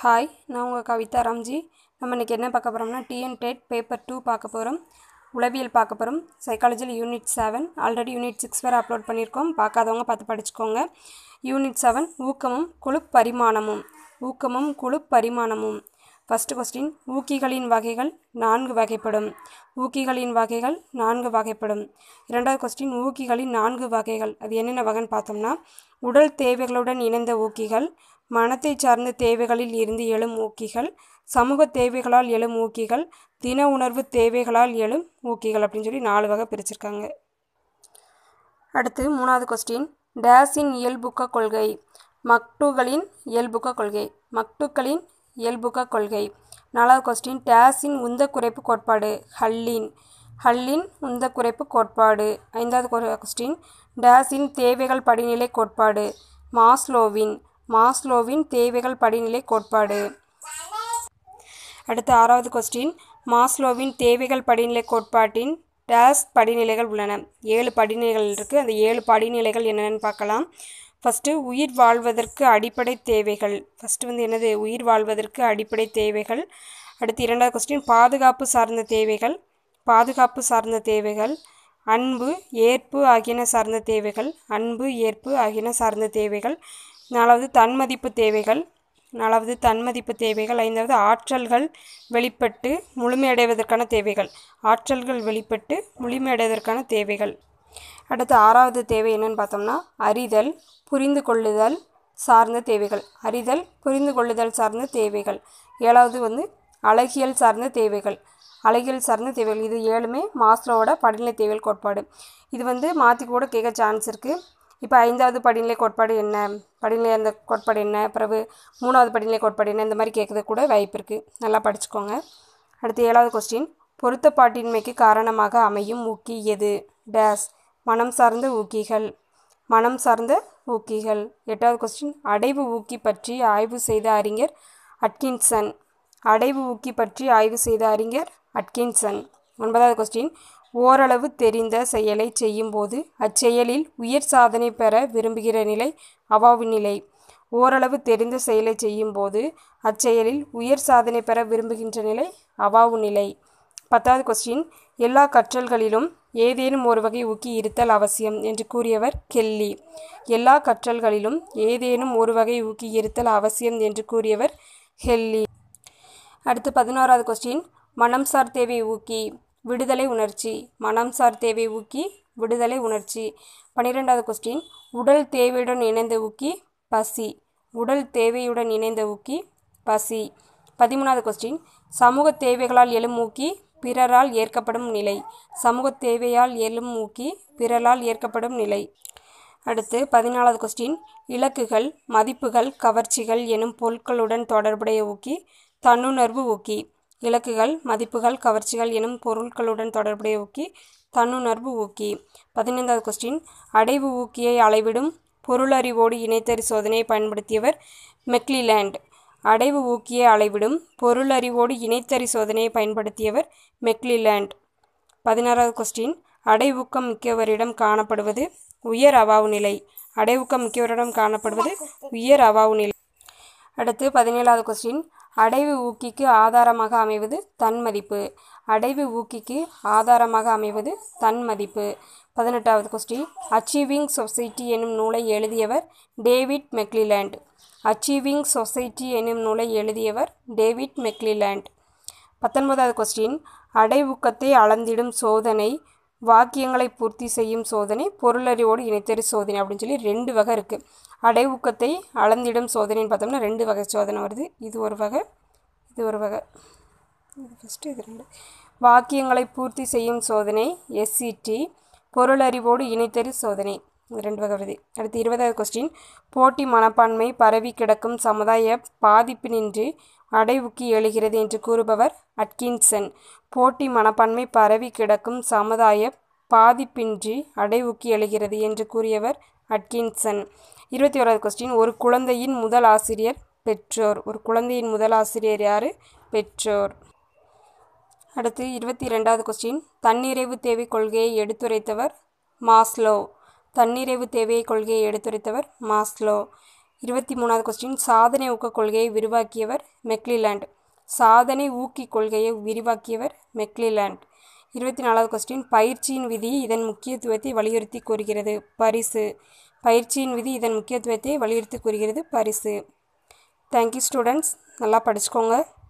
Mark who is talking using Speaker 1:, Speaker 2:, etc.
Speaker 1: hi நான் உங்கள் கவிதா ராம்ஜி நம்ம இன்றைக்கி என்ன பார்க்க போகிறோம்னா டிஎன் டெட் பேப்பர் டூ பார்க்க போகிறோம் உளவியல் பார்க்க போகிறோம் சைக்காலஜியில் unit seven already unit six வேறு அப்லோட் பண்ணியிருக்கோம் பார்க்காதவங்க பார்த்து படிச்சுக்கோங்க யூனிட் செவன் ஊக்கமும் குழு பரிமாணமும் ஊக்கமும் குழு பரிமாணமும் ஃபஸ்ட்டு கொஸ்டின் ஊக்கிகளின் வகைகள் நான்கு வகைப்படும் ஊக்கிகளின் வகைகள் நான்கு வகைப்படும் இரண்டாவது கொஸ்டின் ஊக்கிகளின் நான்கு வகைகள் அது என்னென்ன வகைன்னு பார்த்தோம்னா உடல் தேவைகளுடன் இணைந்த ஊக்கிகள் மனத்தை சார்ந்த தேவைகளில் இருந்து எழும் ஊக்கிகள் சமூக தேவைகளால் எழும் ஊக்கிகள் தின உணர்வு தேவைகளால் எழும் ஊக்கிகள் அப்படின்னு சொல்லி நாலு வகை பிரிச்சிருக்காங்க அடுத்து மூணாவது கொஸ்டின் டேஸின் இயல்புக்க கொள்கை மக்டுகளின் இயல்புக்க கொள்கை மக்டுக்களின் இயல்புக்க கொள்கை நாலாவது கொஸ்டின் டேஸின் உந்த குறைப்பு கோட்பாடு ஹல்லின் ஹல்லின் உந்த குறைப்பு கோட்பாடு ஐந்தாவது கொஸ்டின் டேஸின் தேவைகள் படிநிலை கோட்பாடு மாஸ்லோவின் மாஸ்லோவின் தேவைகள் படிநிலை கோட்பாடு அடுத்து ஆறாவது கொஸ்டின் மாஸ்லோவின் தேவைகள் படிநிலை கோட்பாட்டின் டேஸ் படிநிலைகள் உள்ளன ஏழு படிநிலைகள் இருக்குது அந்த ஏழு படிநிலைகள் என்னென்னு பார்க்கலாம் ஃபஸ்ட்டு உயிர் வாழ்வதற்கு அடிப்படை தேவைகள் ஃபஸ்ட்டு வந்து என்னது உயிர் வாழ்வதற்கு அடிப்படை தேவைகள் அடுத்து இரண்டாவது கொஸ்டின் பாதுகாப்பு சார்ந்த தேவைகள் பாதுகாப்பு சார்ந்த தேவைகள் அன்பு ஏற்பு ஆகியன சார்ந்த தேவைகள் அன்பு ஏற்பு ஆகியன சார்ந்த தேவைகள் நாலாவது தன்மதிப்பு தேவைகள் நாலாவது தன்மதிப்பு தேவைகள் ஐந்தாவது ஆற்றல்கள் வெளிப்பட்டு முழுமையடைவதற்கான தேவைகள் ஆற்றல்கள் வெளிப்பட்டு முழுமையடைவதற்கான தேவைகள் அடுத்து ஆறாவது தேவை என்னன்னு பார்த்தோம்னா அறிதல் புரிந்து கொள்ளுதல் சார்ந்த தேவைகள் அறிதல் புரிந்து கொள்ளுதல் சார்ந்த தேவைகள் ஏழாவது வந்து அழகியல் சார்ந்த தேவைகள் அழகியல் சார்ந்த தேவைகள் இது ஏழுமே மாஸ்லோவோட படிநிலை தேவைகள் கோட்பாடு இது வந்து மாற்றி கூட கேட்க சான்ஸ் இருக்குது இப்போ ஐந்தாவது படிநிலை கோட்பாடு என்ன படிநிலை அந்த கோட்பாடு என்ன பிறகு மூணாவது படிநிலை கோட்பாடு என்ன இந்த மாதிரி கேட்குறது கூட வாய்ப்பு இருக்குது நல்லா படிச்சுக்கோங்க அடுத்து ஏழாவது கொஸ்டின் பொருத்தப்பாட்டின்மைக்கு காரணமாக அமையும் ஊக்கி எது டேஸ் மனம் சார்ந்த ஊக்கிகள் மனம் சார்ந்த ஊக்கிகள் எட்டாவது கொஸ்டின் அடைவு ஊக்கி பற்றி ஆய்வு செய்த அறிஞர் அட்கின்சன் அடைவு ஊக்கி பற்றி ஆய்வு செய்த அறிஞர் அட்கின்சன் ஒன்பதாவது கொஸ்டின் ஓரளவு தெரிந்த செயலை செய்யும்போது அச்செயலில் உயர் சாதனை பெற விரும்புகிற நிலை அவாவு நிலை ஓரளவு தெரிந்த செயலை செய்யும்போது அச்செயலில் உயர் சாதனை பெற விரும்புகின்ற நிலை அவாவு நிலை பத்தாவது கொஸ்டின் எல்லா கற்றல்களிலும் ஏதேனும் ஒரு வகை ஊக்கி இருத்தல் அவசியம் என்று கூறியவர் கெல்லி எல்லா கற்றல்களிலும் ஏதேனும் ஒரு வகை ஊக்கி இருத்தல் அவசியம் என்று கூறியவர் ஹெல்லி அடுத்து பதினோராவது கொஸ்டின் மனம் சார் தேவை ஊக்கி விடுதலை உணர்ச்சி மனம் சார் தேவை ஊக்கி விடுதலை உணர்ச்சி பன்னிரெண்டாவது கொஸ்டின் உடல் தேவையுடன் இணைந்த ஊக்கி பசி உடல் தேவையுடன் இணைந்த ஊக்கி பசி பதிமூணாவது கொஸ்டின் சமூக தேவைகளால் எழும் ஊக்கி பிறரால் ஏற்கப்படும் நிலை சமூக தேவையால் எழும் ஊக்கி பிறரால் ஏற்கப்படும் நிலை அடுத்து பதினாலாவது கொஸ்டின் இலக்குகள் மதிப்புகள் கவர்ச்சிகள் எனும் பொருட்களுடன் தொடர்புடைய ஊக்கி தன்னுணர்வு ஊக்கி இலக்குகள் மதிப்புகள் கவர்ச்சிகள் எனும் பொருட்களுடன் தொடர்புடைய ஊக்கி தன்னுணர்வு ஊக்கி பதினைந்தாவது கொஸ்டின் அடைவு ஊக்கியை அளவிடும் பொருளறிவோடு இணைத்தறி சோதனையை பயன்படுத்தியவர் மெக்லிலேண்ட் அடைவு ஊக்கியை அளவிடும் பொருளறிவோடு இணைத்தறி சோதனையை பயன்படுத்தியவர் மெக்லிலேண்ட் பதினாறாவது கொஸ்டின் அடைவூக்கம் மிக்கவரிடம் காணப்படுவது உயர் அவாவு நிலை அடைவூக்கம் மிக்கவரிடம் காணப்படுவது உயர் அவாவு நிலை அடுத்து பதினேழாவது கொஸ்டின் அடைவு ஊக்கிக்கு ஆதாரமாக அமைவது தன்மதிப்பு அடைவு ஊக்கிக்கு ஆதாரமாக அமைவது தன்மதிப்பு பதினெட்டாவது கொஸ்டின் அச்சீவிங் சொசைட்டி எனும் நூலை எழுதியவர் டேவிட் மெக்லிலேண்ட் அச்சீவிங் சொசைட்டி எனும் நூலை எழுதியவர் டேவிட் மெக்லிலேண்ட் பத்தொன்பதாவது கொஸ்டின் அடைவூக்கத்தை அளந்திடும் சோதனை வாக்கியங்களை பூர்த்தி செய்யும் சோதனை பொருளறிவோடு இணைத்தறி சோதனை அப்படின்னு சொல்லி ரெண்டு வகை இருக்குது அடைவூக்கத்தை அளந்திடும் சோதனைன்னு பார்த்தோம்னா ரெண்டு வகை சோதனை வருது இது ஒரு வகை இது ஒரு வகை இது ஃபஸ்ட்டு இது ரெண்டு வாக்கியங்களை பூர்த்தி செய்யும் சோதனை எஸ்சிடி பொருளறிவோடு இணைத்தறி சோதனை இது ரெண்டு வகை வருது அடுத்து இருபதாவது கொஸ்டின் போட்டி மனப்பான்மை பரவி கிடக்கும் சமுதாய பாதிப்பினின்றி அடைவுக்கு எழுகிறது என்று கூறுபவர் அட்கின்சன் போட்டி மனப்பான்மை பரவி கிடக்கும் சமுதாய பாதிப்பின்றி அடைவுக்கு எழுகிறது என்று கூறியவர் அட்கின்சன் இருபத்தி ஓராவது கொஸ்டின் ஒரு குழந்தையின் முதல் ஆசிரியர் பெற்றோர் ஒரு குழந்தையின் முதல் ஆசிரியர் யார் பெற்றோர் அடுத்து இருபத்தி ரெண்டாவது கொஸ்டின் தன்னிறைவு தேவை கொள்கையை எடுத்துரைத்தவர் மாஸ்லோ தன்னிறைவு தேவை கொள்கையை எடுத்துரைத்தவர் மாஸ்லோ இருபத்தி மூணாவது கொஸ்டின் சாதனை ஊக்கக் கொள்கையை விரிவாக்கியவர் மெக்லிலேண்ட் சாதனை ஊக்கி கொள்கையை விரிவாக்கியவர் மெக்லிலேண்ட் இருபத்தி நாலாவது கொஸ்டின் பயிற்சியின் விதி இதன் முக்கியத்துவத்தை வலியுறுத்தி கூறுகிறது பரிசு பயிற்சியின் விதி இதன் முக்கியத்துவத்தை வலியுறுத்தி கூறுகிறது பரிசு தேங்க்யூ ஸ்டூடெண்ட்ஸ் நல்லா படிச்சுக்கோங்க